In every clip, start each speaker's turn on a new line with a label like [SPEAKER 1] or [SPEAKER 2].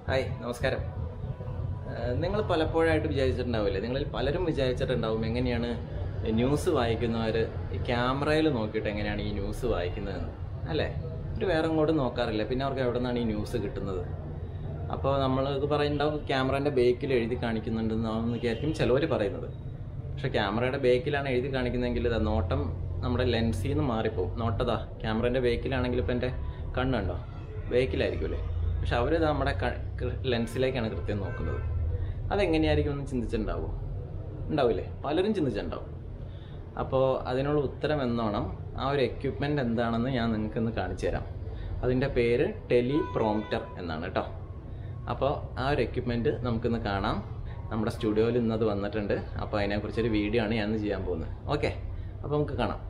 [SPEAKER 1] hi നമസ്കാരം നിങ്ങൾ പലപ്പോഴായിട്ട് വിചാരിച്ചിട്ടുണ്ടാവില്ലേ നിങ്ങളിൽ പലരും വിചാരിച്ചിട്ടുണ്ടാവും എങ്ങനെയാണ് ന്യൂസ് വായിക്കുന്നവർ ക്യാമറയിൽ നോക്കിയിട്ട് എങ്ങനെയാണ് ഈ ന്യൂസ് വായിക്കുന്നതെന്ന് അല്ലേ ഒരു വേറെ അങ്ങോട്ട് നോക്കാറില്ല പിന്നെ അവർക്ക് എവിടെ നിന്നാണ് ഈ ന്യൂസ് കിട്ടുന്നത് അപ്പോൾ നമ്മൾ ഇത് പറയുന്നുണ്ടാവും ക്യാമറേൻ്റെ ബേക്കിൽ എഴുതി കാണിക്കുന്നുണ്ടെന്നാണെന്ന് വിചാരിക്കും ചിലവർ പറയുന്നത് പക്ഷേ ക്യാമറയുടെ ബേക്കിലാണ് എഴുതി കാണിക്കുന്നതെങ്കിൽ ഇതാ നോട്ടം നമ്മുടെ ലെൻസിൽ നിന്ന് മാറിപ്പോവും നോട്ടതാ ക്യാമറേൻ്റെ ബേക്കിലാണെങ്കിൽ ഇപ്പം എൻ്റെ കണ്ണുണ്ടോ ബേക്കിലായിരിക്കുമല്ലേ പക്ഷെ അവർ നമ്മുടെ ലെൻസിലേക്കാണ് കൃത്യം നോക്കുന്നത് അതെങ്ങനെയായിരിക്കും എന്ന് ചിന്തിച്ചിട്ടുണ്ടാവുമോ ഉണ്ടാവില്ലേ പലരും ചിന്തിച്ചിട്ടുണ്ടാവും അപ്പോൾ അതിനുള്ള ഉത്തരം എന്നോണം ആ ഒരു എക്യുപ്മെൻ്റ് എന്താണെന്ന് ഞാൻ നിങ്ങൾക്കൊന്ന് കാണിച്ചു തരാം അതിൻ്റെ പേര് ടെലി പ്രോംപ്റ്റർ എന്നാണ് കേട്ടോ അപ്പോൾ ആ ഒരു എക്യുപ്മെൻറ്റ് നമുക്കിന്ന് കാണാം നമ്മുടെ സ്റ്റുഡിയോയിൽ ഇന്നത് വന്നിട്ടുണ്ട് അപ്പോൾ അതിനെക്കുറിച്ചൊരു വീഡിയോ ആണ് ഞാൻ ഇന്ന് ചെയ്യാൻ പോകുന്നത് ഓക്കെ അപ്പോൾ നമുക്ക് കാണാം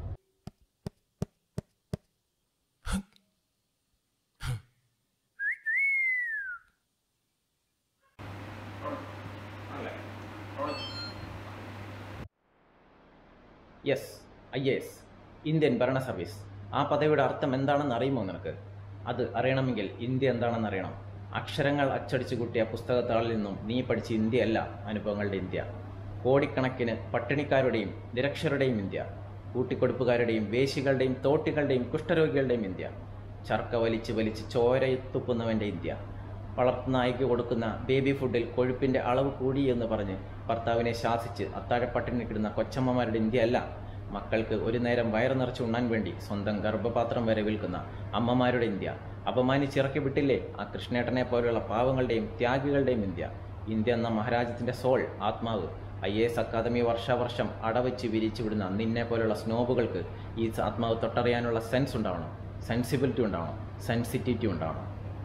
[SPEAKER 1] യെസ് ഐ എസ് ഇന്ത്യൻ ഭരണ സർവീസ് ആ പദവിയുടെ അർത്ഥം എന്താണെന്ന് അറിയുമോ നിനക്ക് അത് അറിയണമെങ്കിൽ ഇന്ത്യ എന്താണെന്ന് അറിയണം അക്ഷരങ്ങൾ അച്ചടിച്ചു കൂട്ടിയ പുസ്തകത്താളിൽ നിന്നും നീ പഠിച്ച ഇന്ത്യയല്ല അനുഭവങ്ങളുടെ ഇന്ത്യ കോടിക്കണക്കിന് പട്ടിണിക്കാരുടെയും നിരക്ഷരുടെയും ഇന്ത്യ കൂട്ടിക്കൊടുപ്പുകാരുടെയും വേശികളുടെയും തോട്ടികളുടെയും കുഷ്ഠരോഗികളുടെയും ഇന്ത്യ ചർക്ക വലിച്ച് വലിച്ച് ചോരത്തുപ്പുന്നവൻ്റെ ഇന്ത്യ വളർത്തുനായ്ക്ക് കൊടുക്കുന്ന ബേബി ഫുഡിൽ കൊഴുപ്പിന്റെ അളവ് കൂടി എന്ന് പറഞ്ഞ് ഭർത്താവിനെ ശാസിച്ച് അത്താഴപ്പട്ടിണി കിടുന്ന കൊച്ചമ്മമാരുടെ ഇന്ത്യയല്ല മക്കൾക്ക് ഒരു നേരം വയറ് നിറച്ച് ഉണ്ണാൻ വേണ്ടി സ്വന്തം ഗർഭപാത്രം വരെ വിൽക്കുന്ന അമ്മമാരുടെ ഇന്ത്യ അപമാനിച്ചിറക്കി വിട്ടില്ലേ ആ കൃഷ്ണേട്ടനെ പോലെയുള്ള പാവങ്ങളുടെയും ത്യാഗികളുടെയും ഇന്ത്യ ഇന്ത്യ എന്ന മഹാരാജ്യത്തിന്റെ സോൾ ആത്മാവ് ഐ എ എസ് അക്കാദമി വർഷാവർഷം അടവച്ച് വിരിച്ചു വിടുന്ന നിന്നെ പോലുള്ള സ്നോബുകൾക്ക് ഈ ആത്മാവ് തൊട്ടറിയാനുള്ള സെൻസ് ഉണ്ടാവണം സെൻസിബിലിറ്റി ഉണ്ടാവണം സെൻസിറ്റിവിറ്റി ഉണ്ടാവണം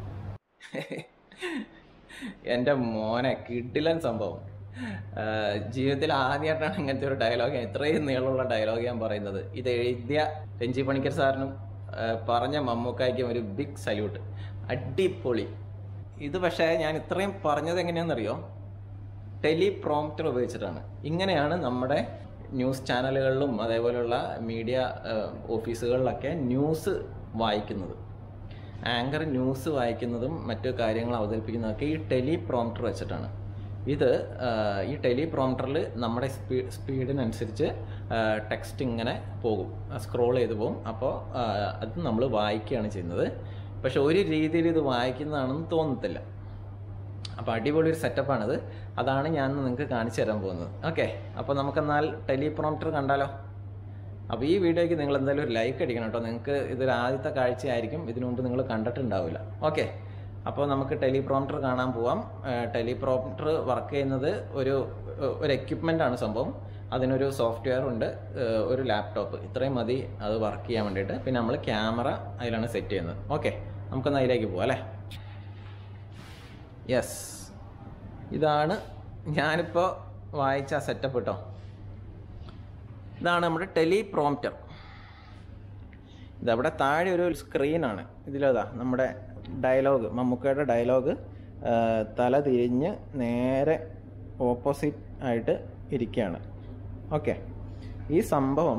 [SPEAKER 1] എൻ്റെ മോനെ കിഡിലൻ സംഭവം ആഹ് ജീവിതത്തിൽ ആദ്യമായിട്ടാണ് ഇങ്ങനത്തെ ഒരു ഡയലോഗ് ഇത്രയും നീളമുള്ള ഡയലോഗ് ഞാൻ പറയുന്നത് ഇത് എഴുതിയ രഞ്ജി പണിക്കർ സാറിനും ആഹ് പറഞ്ഞ മമ്മൂക്കായ്ക്കും ഒരു ബിഗ് സല്യൂട്ട് അടിപൊളി ഇത് പക്ഷേ ഞാൻ ഇത്രയും പറഞ്ഞത് എങ്ങനെയാണെന്നറിയോ ടെലി പ്രോംപ്റ്റർ ഉപയോഗിച്ചിട്ടാണ് ഇങ്ങനെയാണ് നമ്മുടെ ന്യൂസ് ചാനലുകളിലും അതേപോലെയുള്ള മീഡിയ ഓഫീസുകളിലൊക്കെ ന്യൂസ് വായിക്കുന്നത് ആങ്കർ ന്യൂസ് വായിക്കുന്നതും മറ്റു കാര്യങ്ങൾ അവതരിപ്പിക്കുന്നതൊക്കെ ഈ ടെലി പ്രോംപ്റ്റർ വെച്ചിട്ടാണ് ഇത് ആ, ഈ ടെലി പ്രോംപ്റ്ററിൽ നമ്മുടെ സ്പീ സ്പീഡിനനുസരിച്ച് ടെക്സ്റ്റ് ഇങ്ങനെ പോകും സ്ക്രോൾ ചെയ്ത് പോകും അപ്പോൾ അത് നമ്മൾ വായിക്കുകയാണ് ചെയ്യുന്നത് പക്ഷെ ഒരു രീതിയിൽ ഇത് വായിക്കുന്നതാണെന്ന് തോന്നത്തില്ല അപ്പോൾ അടിപൊളി ഒരു സെറ്റപ്പാണിത് അതാണ് ഞാൻ നിങ്ങൾക്ക് കാണിച്ചു തരാൻ പോകുന്നത് ഓക്കെ അപ്പോൾ നമുക്കെന്നാൽ ടെലി പ്രോംപ്റ്റർ കണ്ടാലോ അപ്പോൾ ഈ വീഡിയോയ്ക്ക് നിങ്ങൾ എന്തായാലും ഒരു ലൈക്ക് അടിക്കണം കേട്ടോ നിങ്ങൾക്ക് ഇതൊരു ആദ്യത്തെ കാഴ്ചയായിരിക്കും ഇതിനു മുമ്പ് നിങ്ങൾ കണ്ടിട്ടുണ്ടാവില്ല ഓക്കെ അപ്പോൾ നമുക്ക് ടെലിപ്രോംപ്റ്റർ കാണാൻ പോവാം ടെലിപ്രോംപ്റ്റർ വർക്ക് ചെയ്യുന്നത് ഒരു ഒരു എക്യുപ്മെൻ്റ് ആണ് സംഭവം അതിനൊരു സോഫ്റ്റ്വെയർ ഉണ്ട് ഏഹ് ഒരു ലാപ്ടോപ്പ് ഇത്രയും മതി അത് വർക്ക് ചെയ്യാൻ വേണ്ടിയിട്ട് പിന്നെ നമ്മൾ ക്യാമറ അതിലാണ് സെറ്റ് ചെയ്യുന്നത് ഓക്കെ നമുക്കൊന്ന് അതിലേക്ക് പോവാം അല്ലേ യെസ് ഇതാണ് ഞാനിപ്പോൾ വായിച്ച സെറ്റപ്പ് കേട്ടോ ഇതാണ് നമ്മുടെ ടെലി പ്രോംപ്റ്റർ ഇതവിടെ താഴെ ഒരു സ്ക്രീനാണ് ഇതിലേതാ നമ്മുടെ ഡയലോഗ് മമ്മൂക്കയുടെ ഡയലോഗ് തല തിരിഞ്ഞ് നേരെ ഓപ്പോസിറ്റ് ആയിട്ട് ഇരിക്കുകയാണ് ഓക്കെ ഈ സംഭവം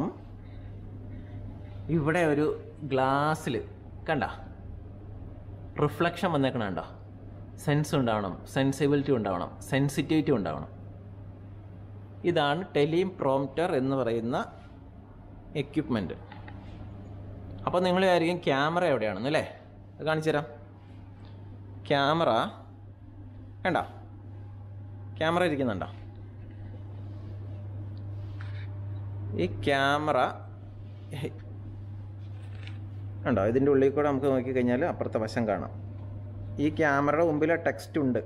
[SPEAKER 1] ഇവിടെ ഒരു ഗ്ലാസ്സിൽ കണ്ട റിഫ്ലക്ഷൻ വന്നേക്കണ കണ്ടോ സെൻസ് ഉണ്ടാവണം സെൻസിബിലിറ്റി ഉണ്ടാവണം സെൻസിറ്റിവിറ്റി ഉണ്ടാവണം ഇതാണ് ടെലിം പ്രോംപ്റ്റർ എന്ന് പറയുന്ന എക്യുപ്മെൻറ്റ് അപ്പോൾ നിങ്ങൾ വിചാരിക്കും ക്യാമറ എവിടെയാണെന്ന് അല്ലേ അത് കാണിച്ചു തരാം ക്യാമറ വേണ്ട ക്യാമറ ഇരിക്കുന്നുണ്ടോ ഈ ക്യാമറ ഉണ്ടോ ഇതിൻ്റെ ഉള്ളിൽ കൂടെ നമുക്ക് നോക്കിക്കഴിഞ്ഞാൽ അപ്പുറത്തെ വശം കാണാം ഈ ക്യാമറയുടെ മുമ്പിൽ ടെക്സ്റ്റ് ഉണ്ട്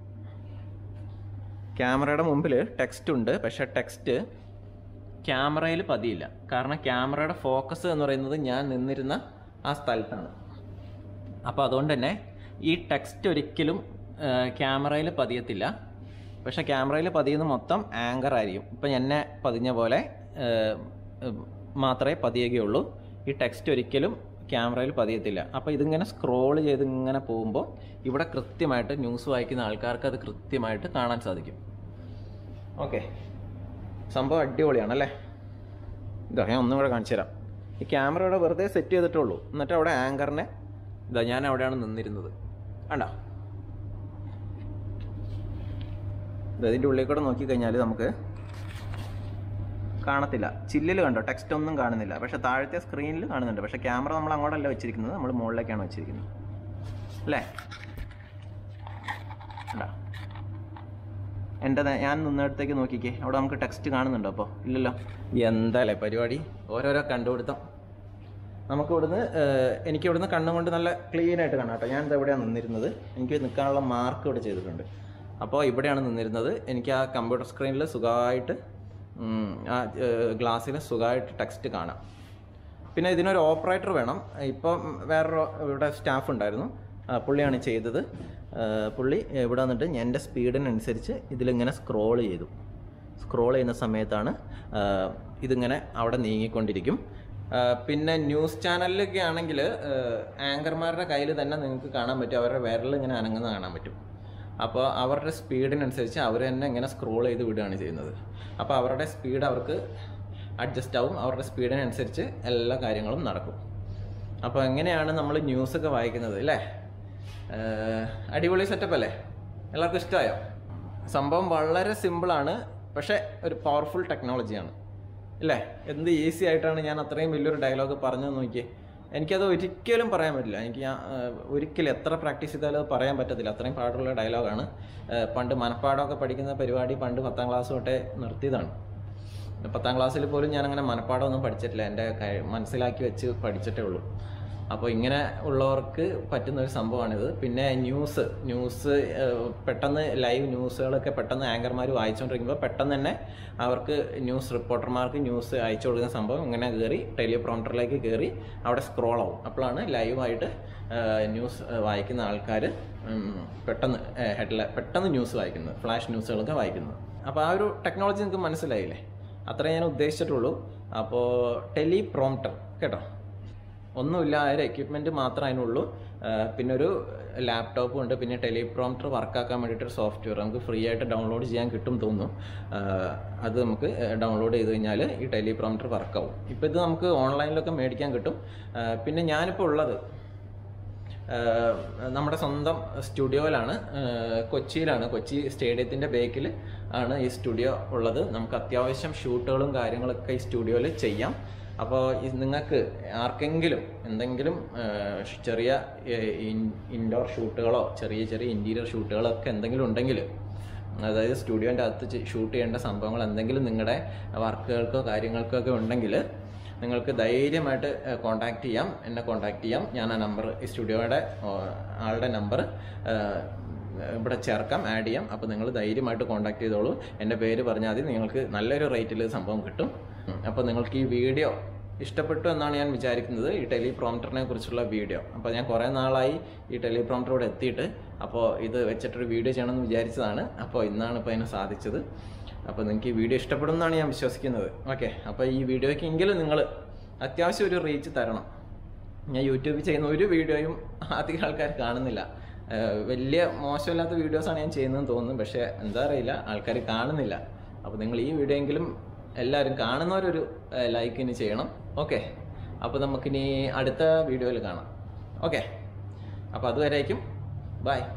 [SPEAKER 1] ക്യാമറയുടെ മുമ്പിൽ ടെക്സ്റ്റ് ഉണ്ട് പക്ഷെ ടെക്സ്റ്റ് ക്യാമറയിൽ പതിയില്ല കാരണം ക്യാമറയുടെ ഫോക്കസ് എന്ന് പറയുന്നത് ഞാൻ നിന്നിരുന്ന ആ സ്ഥലത്താണ് അപ്പോൾ അതുകൊണ്ട് തന്നെ ഈ ടെക്സ്റ്റ് ഒരിക്കലും ക്യാമറയിൽ പതിയത്തില്ല പക്ഷെ ക്യാമറയിൽ പതിയുന്ന മൊത്തം ആങ്കർ ആയിരിക്കും ഇപ്പം എന്നെ പതിഞ്ഞ പോലെ ഏഹ്, ഏഹ്, മാത്രമേ പതിയുകയുള്ളൂ ഈ ടെക്സ്റ്റ് ഒരിക്കലും ക്യാമറയിൽ പതിയത്തില്ല അപ്പോൾ ഇതിങ്ങനെ സ്ക്രോൾ ചെയ്ത് ഇങ്ങനെ പോകുമ്പോൾ ഇവിടെ കൃത്യമായിട്ട് ന്യൂസ് വായിക്കുന്ന ആൾക്കാർക്ക് അത് കൃത്യമായിട്ട് കാണാൻ സാധിക്കും ഓക്കെ സംഭവം അടിപൊളിയാണല്ലേ ഇതാ ഞാൻ ഒന്നും കൂടെ കാണിച്ചു തരാം ഈ ക്യാമറ ഇവിടെ വെറുതെ സെറ്റ് ചെയ്തിട്ടുള്ളൂ എന്നിട്ട് അവിടെ ആങ്കറിനെ ഇതാ ഞാൻ അവിടെയാണ് നിന്നിരുന്നത് കണ്ടോ ഇതിൻ്റെ ഉള്ളിൽ കൂടെ നോക്കിക്കഴിഞ്ഞാൽ നമുക്ക് കാണത്തില്ല ചില്ലിൽ കണ്ടോ ടെക്സ്റ്റ് ഒന്നും കാണുന്നില്ല പക്ഷേ താഴത്തെ സ്ക്രീനിൽ കാണുന്നുണ്ട് പക്ഷേ ക്യാമറ നമ്മൾ അങ്ങോട്ടല്ല വെച്ചിരിക്കുന്നത് നമ്മൾ മുകളിലേക്കാണ് വെച്ചിരിക്കുന്നത് അല്ലേ കണ്ടോ എൻ്റെ നേ- ഞാൻ നിന്നിടത്തേക്ക് നോക്കിക്കേ അവിടെ നമുക്ക് ടെക്സ്റ്റ് കാണുന്നുണ്ടോ അപ്പോൾ ഇല്ലല്ലോ എന്താല്ലേ പരിപാടി ഓരോരോ കണ്ടുപിടുത്തം നമുക്ക് ഇവിടുന്ന് ഏഹ്, എനിക്ക് ഇവിടുന്ന് കണ്ണുകൊണ്ട് നല്ല ക്ലീൻ ആയിട്ട് കാണാം കേട്ടോ ഞാൻ ഇത് എവിടെയാണ് നിന്നിരുന്നത് എനിക്ക് നിൽക്കാനുള്ള മാർക്ക് ഇവിടെ ചെയ്തിട്ടുണ്ട് അപ്പോൾ ഇവിടെയാണ് നിന്നിരുന്നത് എനിക്ക് ആ കമ്പ്യൂട്ടർ സ്ക്രീനിൽ സുഖമായിട്ട് ഉം, ആ ഗ്ലാസ്സിൽ സുഖമായിട്ട് ടെക്സ്റ്റ് കാണാം പിന്നെ ഇതിനൊരു ഓപ്പറേറ്റർ വേണം ഇപ്പം വേറൊരു ഇവിടെ സ്റ്റാഫ് ഉണ്ടായിരുന്നു ആ, പുള്ളിയാണ് ചെയ്തത് ആ, പുള്ളി ഇവിടെ വന്നിട്ട് എൻ്റെ സ്പീഡിനനുസരിച്ച് ഇതിലിങ്ങനെ സ്ക്രോൾ ചെയ്തു സ്ക്രോൾ ചെയ്യുന്ന സമയത്താണ് ആ, ഇതിങ്ങനെ അവിടെ നീങ്ങിക്കൊണ്ടിരിക്കും ആ, പിന്നെ ന്യൂസ് ചാനലിലൊക്കെ ആണെങ്കിൽ ആങ്കർമാരുടെ കയ്യിൽ തന്നെ നിങ്ങൾക്ക് കാണാൻ പറ്റും അവരുടെ വിരൽ ഇങ്ങനെ അനങ്ങുന്നത് കാണാൻ പറ്റും അപ്പോൾ അവരുടെ സ്പീഡിനനുസരിച്ച് അവർ തന്നെ ഇങ്ങനെ സ്ക്രോൾ ചെയ്ത് വിടുകയാണ് ചെയ്യുന്നത് അപ്പോൾ അവരുടെ സ്പീഡ് അവർക്ക് അഡ്ജസ്റ്റ് ആവും അവരുടെ സ്പീഡിനനുസരിച്ച് എല്ലാ കാര്യങ്ങളും നടക്കും അപ്പോൾ എങ്ങനെയാണ് നമ്മൾ ന്യൂസൊക്കെ വായിക്കുന്നത് അല്ലേ ഏഹ് അടിപൊളി സെറ്റപ്പ് അല്ലേ എല്ലാവർക്കും ഇഷ്ടമായോ സംഭവം വളരെ സിമ്പിളാണ് പക്ഷേ ഒരു പവർഫുൾ ടെക്നോളജിയാണ് അല്ലേ എന്ത് ഈസി ആയിട്ടാണ് ഞാൻ അത്രയും വലിയൊരു ഡയലോഗ് പറഞ്ഞു നോക്കിയേ എനിക്കത് ഒരിക്കലും പറയാൻ പറ്റില്ല എനിക്ക് ഞാൻ ഏഹ്, ഒരിക്കലും എത്ര പ്രാക്ടീസ് ചെയ്താലും അത് പറയാൻ പറ്റത്തില്ല അത്രയും പാടുള്ള ഡയലോഗാണ് ഏഹ്, പണ്ട് മനപ്പാടമൊക്കെ പഠിക്കുന്ന പരിപാടി പണ്ട് പത്താം ക്ലാസ് തൊട്ടേ നിർത്തിയതാണ് പത്താം ക്ലാസ്സിൽ പോലും ഞാൻ അങ്ങനെ മനപ്പാടമൊന്നും പഠിച്ചിട്ടില്ല എൻ്റെ കഴി- മനസ്സിലാക്കി വെച്ച് പഠിച്ചിട്ടേ ഉള്ളൂ അപ്പോൾ ഇങ്ങനെ ഉള്ളവർക്ക് പറ്റുന്ന ഒരു സംഭവമാണിത് പിന്നെ ന്യൂസ് ന്യൂസ് ഏഹ്, പെട്ടെന്ന് ലൈവ് ന്യൂസുകളൊക്കെ പെട്ടെന്ന് ആങ്കർമാർ വായിച്ചുകൊണ്ടിരിക്കുമ്പോൾ പെട്ടെന്ന് തന്നെ അവർക്ക് ന്യൂസ് റിപ്പോർട്ടർമാർക്ക് ന്യൂസ് അയച്ചു കൊടുക്കുന്ന സംഭവം ഇങ്ങനെ കയറി ടെലിപ്രോംപ്റ്ററിലേക്ക് കയറി അവിടെ സ്ക്രോൾ ആവും അപ്പോഴാണ് ലൈവായിട്ട് ന്യൂസ് വായിക്കുന്ന ആൾക്കാർ പെട്ടെന്ന് ഹെഡ്ലൈ പെട്ടെന്ന് ന്യൂസ് വായിക്കുന്നത് ഫ്ലാഷ് ന്യൂസുകളൊക്കെ വായിക്കുന്നത് അപ്പോൾ ആ ഒരു ടെക്നോളജി നിങ്ങൾക്ക് മനസ്സിലായില്ലേ അത്രേ ഞാൻ ഉദ്ദേശിച്ചിട്ടുള്ളൂ അപ്പോൾ ടെലി പ്രോംപ്റ്റർ കേട്ടോ ഒന്നുമില്ല ആ ഒരു എക്യുപ്മെൻറ്റ് മാത്രമേ അതിനുള്ളൂ ആ, പിന്നെ ഒരു ലാപ്ടോപ്പും ഉണ്ട് പിന്നെ ടെലിപ്രോംപ്റ്റർ വർക്കാക്കാൻ വേണ്ടിയിട്ട് ഒരു സോഫ്റ്റ്വെയർ നമുക്ക് ഫ്രീ ആയിട്ട് ഡൗൺലോഡ് ചെയ്യാൻ കിട്ടും തോന്നുന്നു ആ, അത് നമുക്ക് ഡൗൺലോഡ് ചെയ്ത് കഴിഞ്ഞാൽ ഈ ടെലിപ്രോംപ്റ്റർ വർക്കാവും ഇപ്പോൾ ഇത് നമുക്ക് ഓൺലൈനിലൊക്കെ മേടിക്കാൻ കിട്ടും ആ, പിന്നെ ഞാനിപ്പോൾ ഉള്ളത് ആഹ് നമ്മുടെ സ്വന്തം സ്റ്റുഡിയോയിലാണ് ആഹ് കൊച്ചിയിലാണ് കൊച്ചി സ്റ്റേഡിയത്തിൻ്റെ ബേക്കിൽ ആണ് ഈ സ്റ്റുഡിയോ ഉള്ളത് നമുക്ക് അത്യാവശ്യം ഷൂട്ടുകളും കാര്യങ്ങളൊക്കെ ഈ സ്റ്റുഡിയോയിൽ ചെയ്യാം അപ്പോൾ നിങ്ങൾക്ക് ആർക്കെങ്കിലും എന്തെങ്കിലും ആഹ് ചെറിയ ഇൻഡോർ ഷൂട്ടുകളോ ചെറിയ ചെറിയ ഇൻറ്റീരിയർ ഷൂട്ടുകളോ ഒക്കെ എന്തെങ്കിലും ഉണ്ടെങ്കിൽ അതായത് സ്റ്റുഡിയോൻ്റെ അകത്ത് ഷൂട്ട് ചെയ്യേണ്ട സംഭവങ്ങൾ എന്തെങ്കിലും നിങ്ങളുടെ വർക്കുകൾക്കോ കാര്യങ്ങൾക്കോ ഒക്കെ ഉണ്ടെങ്കിൽ നിങ്ങൾക്ക് ധൈര്യമായിട്ട് കോൺടാക്ട് ചെയ്യാം എന്നെ കോൺടാക്ട് ചെയ്യാം ഞാൻ ആ നമ്പർ ഈ സ്റ്റുഡിയോയുടെ ഓ, ആളുടെ നമ്പർ ഇവിടെ ചേർക്കാം ആഡ് ചെയ്യാം അപ്പോൾ നിങ്ങൾ ധൈര്യമായിട്ട് കോൺടാക്ട് ചെയ്തോളൂ എൻ്റെ പേര് പറഞ്ഞാൽ മതി നിങ്ങൾക്ക് നല്ലൊരു റേറ്റിൽ സംഭവം കിട്ടും അപ്പോൾ നിങ്ങൾക്ക് ഈ വീഡിയോ ഇഷ്ടപ്പെട്ടു എന്നാണ് ഞാൻ വിചാരിക്കുന്നത് ഈ ടെലിപ്രോംപ്റ്ററിനെ കുറിച്ചുള്ള വീഡിയോ അപ്പോൾ ഞാൻ കുറേ നാളായി ഈ ടെലിപ്രോംപ്റ്റർ ഇവിടെ എത്തിയിട്ട് അപ്പോൾ ഇത് വെച്ചിട്ടൊരു വീഡിയോ ചെയ്യണമെന്ന് വിചാരിച്ചതാണ് അപ്പോൾ ഇന്നാണ് ഇപ്പോൾ അതിന് സാധിച്ചത് അപ്പോൾ നിങ്ങൾക്ക് ഈ വീഡിയോ ഇഷ്ടപ്പെടും എന്നാണ് ഞാൻ വിശ്വസിക്കുന്നത് ഓക്കെ അപ്പോൾ ഈ വീഡിയോയ്ക്ക് എങ്കിലും നിങ്ങൾ അത്യാവശ്യം ഒരു റീച്ച് തരണം ഞാൻ യൂട്യൂബിൽ ചെയ്യുന്ന ഒരു വീഡിയോയും അധികം ആൾക്കാർ കാണുന്നില്ല ഏഹ് വലിയ മോശമില്ലാത്ത വീഡിയോസാണ് ഞാൻ ചെയ്യുന്നതെന്ന് തോന്നുന്നു പക്ഷേ എന്താ അറിയില്ല ആൾക്കാർ കാണുന്നില്ല അപ്പോൾ നിങ്ങൾ ഈ വീഡിയോ എങ്കിലും എല്ലാവരും കാണുന്നവരൊരു ലൈക്കിന് ചെയ്യണം ഓക്കെ അപ്പോൾ നമുക്കിനി അടുത്ത വീഡിയോയിൽ കാണാം ഓക്കെ അപ്പോൾ അതുവരേക്കും ബൈ